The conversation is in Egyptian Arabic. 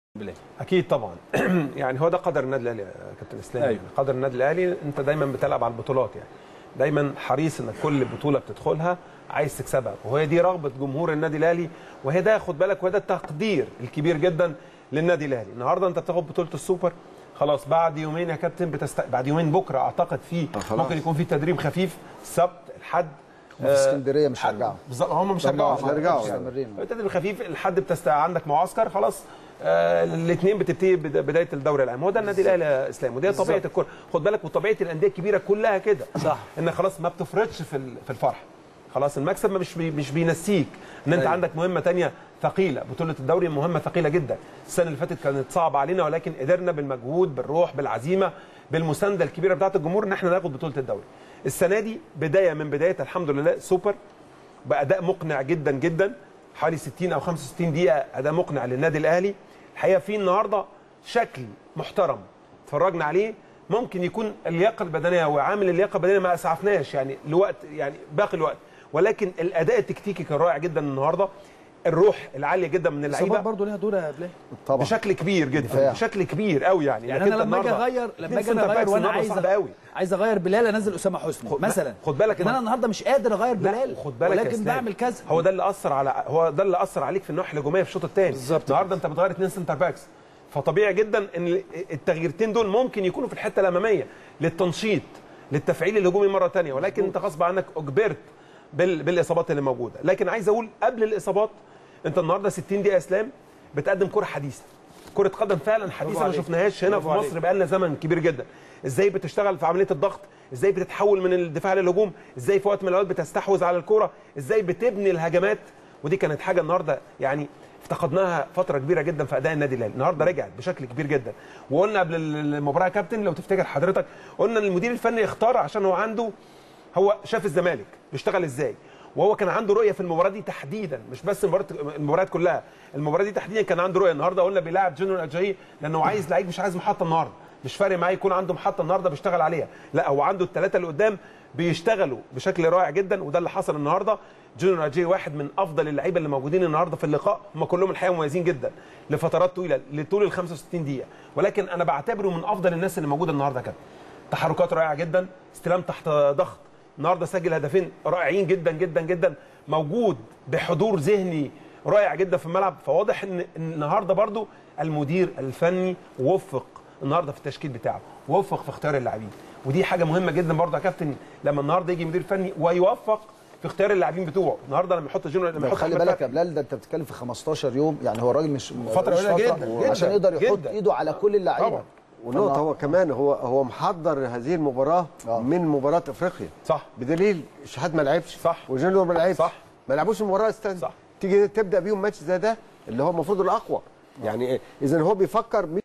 بلال اكيد طبعا يعني هو ده قدر النادي الاهلي يا كابتن اسلام أيوة. يعني قدر النادي الاهلي انت دايما بتلعب على البطولات يعني دايما حريص انك كل بطوله بتدخلها عايز تكسبها وهي دي رغبه جمهور النادي الاهلي وهي ده خد بالك وهي ده التقدير الكبير جدا للنادي الاهلي النهارده انت بتاخد بطوله السوبر خلاص بعد يومين يا كابتن بتست... بعد يومين بكره اعتقد في آه، خلاص. ممكن يكون في تدريب خفيف السبت الحد في اسكندريه مش هرجعوا بالظبط هم مش هيرجعوا مش هيرجعوا. مستمرين التدريب الخفيف الحد بتست... عندك معسكر خلاص آه الاثنين بتبتدي بد- بدايه الدوري العام هو ده النادي الاهلي يا اسلام ودي طبيعه الكوره خد بالك وطبيعه الانديه الكبيره كلها كده صح. ان خلاص ما بتفرطش في ال- في الفرح خلاص المكسب ما مش بي مش بينسيك ان انت أيوة. عندك مهمه تانية ثقيله بطوله الدوري مهمه ثقيله جدا السنه اللي فاتت كانت صعبه علينا ولكن قدرنا بالمجهود بالروح بالعزيمه بالمسانده الكبيره بتاعه الجمهور ان احنا ناخد بطوله الدوري السنه دي بدايه من بدايه الحمد لله سوبر باداء مقنع جدا جدا حوالي 60 او 65 دقيقه اداء مقنع للنادي الاهلي الحقيقه في النهارده شكل محترم اتفرجنا عليه ممكن يكون اللياقه البدنيه وعامل اللياقه البدنيه ما اسعفناش يعني لوقت يعني باقي الوقت ولكن الاداء التكتيكي كان رائع جدا النهارده الروح العاليه جدا من الاصابات اللعيبه برضه ليها دور يا بلال طبعا بشكل كبير جدا دفاع. بشكل كبير قوي يعني يعني إنك انا أنت لما اجي النهاردة اغير لما اتنين اجي سنتر اغير باكس وانا النهاردة عايز صعب قوي عايز اغير بلال انزل اسامه حسني خد- مثلا خد بالك لكن انا ما- النهارده مش قادر اغير لا بلال خد بالك يا ولكن إسلام. بعمل كذا هو ده اللي اثر على هو ده اللي اثر عليك في الناحيه الهجوميه في الشوط الثاني بالظبط. النهارده انت بتغير اثنين سنتر باكس فطبيعي جدا ان التغييرتين دول ممكن يكونوا في الحته الاماميه للتنشيط للتفعيل الهجومي مره ثانيه ولكن انت غصب عنك اجبرت بال... بالاصابات اللي موجوده لكن عايز اقول قبل الاصابات انت النهارده 60 دقيقه اسلام بتقدم كره حديثه كره قدم فعلا حديثه ما عليك. شفناهاش هنا في برافو عليك. مصر بقالنا زمن كبير جدا ازاي بتشتغل في عمليه الضغط ازاي بتتحول من الدفاع للهجوم ازاي في وقت من الاوقات بتستحوذ على الكوره ازاي بتبني الهجمات ودي كانت حاجه النهارده يعني افتقدناها فتره كبيره جدا في اداء النادي الاهلي النهارده رجعت بشكل كبير جدا وقلنا قبل المباراه يا كابتن لو تفتكر حضرتك قلنا ان المدير الفني اختار عشان هو عنده هو شاف الزمالك بيشتغل ازاي وهو كان عنده رؤيه في المباراه دي تحديدا مش بس المباراه المباريات كلها المباراه دي تحديدا كان عنده رؤيه النهارده قلنا بيلاعب جنرال اجاي لانه عايز لعيب مش عايز محطه النهارده مش فارق معاه يكون عنده محطه النهارده بيشتغل عليها لا هو عنده الثلاثه اللي قدام بيشتغلوا بشكل رائع جدا وده اللي حصل النهارده جنرال اجاي واحد من افضل اللعيبه اللي موجودين النهارده في اللقاء هم كلهم الحقيقه مميزين جدا لفترات طويله لطول ال 65 دقيقه ولكن انا بعتبره من افضل الناس اللي موجوده النهارده كده تحركات رائعه جدا استلام تحت ضغط النهارده سجل هدفين رائعين جدا جدا جدا موجود بحضور ذهني رائع جدا في الملعب فواضح ان إن النهارده برضو المدير الفني وفق النهارده في التشكيل بتاعه وفق في اختيار اللاعبين ودي حاجه مهمه جدا برضو يا كابتن لما النهارده يجي مدير فني ويوفق في اختيار اللاعبين بتوعه النهارده لما يحط جونيور لما طب يحط خلي أحمد بالك فتحي. يا بلال ده انت بتتكلم في 15 يوم يعني هو الراجل مش فترة مش قليلة فترة جدا، عشان جدا، يقدر يحط جدا. ايده على كل اللعيبه طبعا. ونقطة هو كمان هو هو محضر هذه المباراة آه. من مباراة افريقيا صح بدليل شحات ما لعبش صح. وجونيور ما لعبش صح. ما لعبوش المباراة الثانية صح. تيجي تبدا بيهم ماتش زي ده اللي هو المفروض الاقوى يعني اذا هو بيفكر